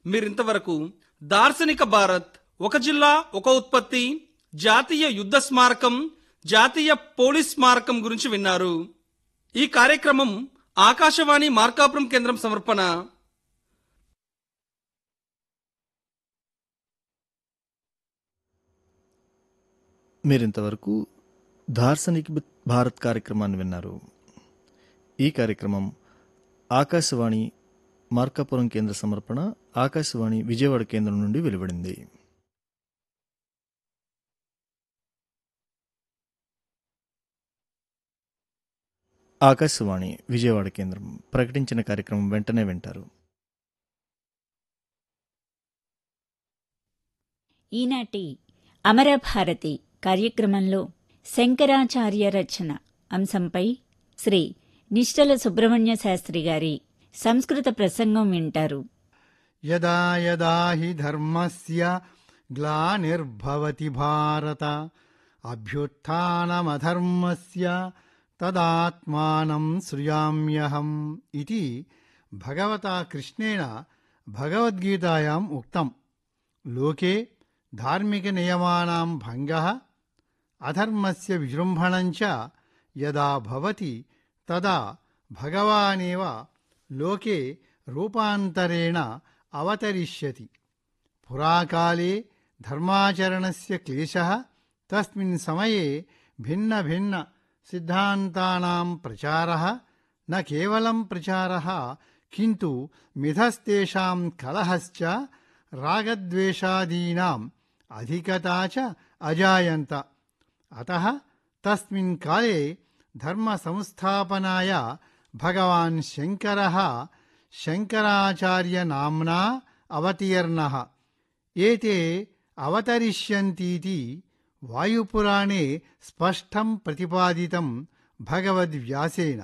మీరింతవరకు దార్శనిక భారత్ ఒక జిల్లా ఒక ఉత్పత్తి జాతీయ యుద్ధ స్మారకం జాతీయ పోలీస్ స్మారకం గురించి విన్నారు ఈ కార్యక్రమం ఆకాశవాణి మార్కాపురం కేంద్రం సమర్పణ మీరింతవరకు దార్శనిక్ భారత్ కార్యక్రమాన్ని విన్నారు ఈ కార్యక్రమం ఆకాశవాణి మార్కాపురం కేంద్ర సమర్పణ ఆకాశవాణి విజయవాడ కేంద్రం నుండి వెలువడింది ఆకాశవాణి విజయవాడ కేంద్రం ప్రకటించిన కార్యక్రమం వెంటనే వింటారు ఈనాటి అమరభారతి కార్యక్రమంలో శంకరాచార్య రచన అంశంపై శ్రీ నిష్టల సుబ్రహ్మణ్య శాస్త్రి గారి సంస్కృత ప్రసంగం వింటారు యదా యదా హి ధర్మస్య గ్లానిర్భవతి భారత అభ్యుత్నమధర్మస్య తదాత్మానం సృజామ్యహం ఇది భగవతా కృష్ణేన భగవద్గీతాయాం ఉక్తం లోకే ధార్మికనియమానాం భంగः అధర్మస్య విజృంభణం చ యదా భవతి తదా భగవానేవ లోకే రూపాంతరేణ అవతరిష్యతి పురాకాలే ధర్మాచరణస్య క్లేశः తస్మిన్ సమయే భిన్న భిన్న సిద్ధాంతానాం ప్రచారः న కేవలం ప్రచారः కింటు మిథస్తేషాం కలహశ్చ రాగద్వేషాదీనాం అధికతా చ అజాయంత అతః తస్మిన్ కాలే ధర్మ సంస్థాపనాయ భగవాన్ శంకరः శంకరాచార్య నామ్నా అవతీర్ణः ఏతే అవతరిష్యంతీతి వాయుపురాణే స్పష్టం ప్రతిపాదితం భగవద్వ్యాసేన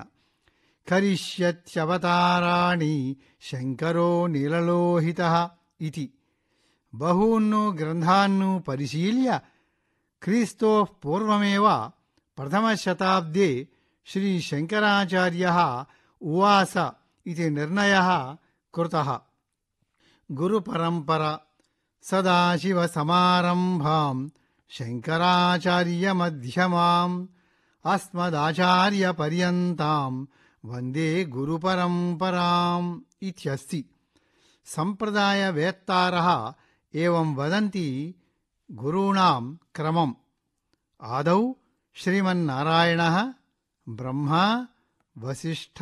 కరిష్యత్యవతారాణి శంకరో నీలలోహితः ఇది బహూన్ను గ్రంథాన్ను పరిశీల్య క్రీస్తోః పూర్వమేవ ప్రథమశతాబ్దే శ్రీశంకరాచార్యः ఉవాస ఇది నిర్ణయः కృతः గురుపరంపర సదాశివసమారంభాం శంకరాచార్యమధ్యమాం అస్మదాచార్యపర్యంతాం వందే గురుపరంపరాం ఇత్యస్తి సంప్రదాయవేత్తారः ఏవం వదంతి గురూణాం క్రమం ఆదౌ శ్రీమన్నారాయణः బ్రహ్మ వసిష్ఠ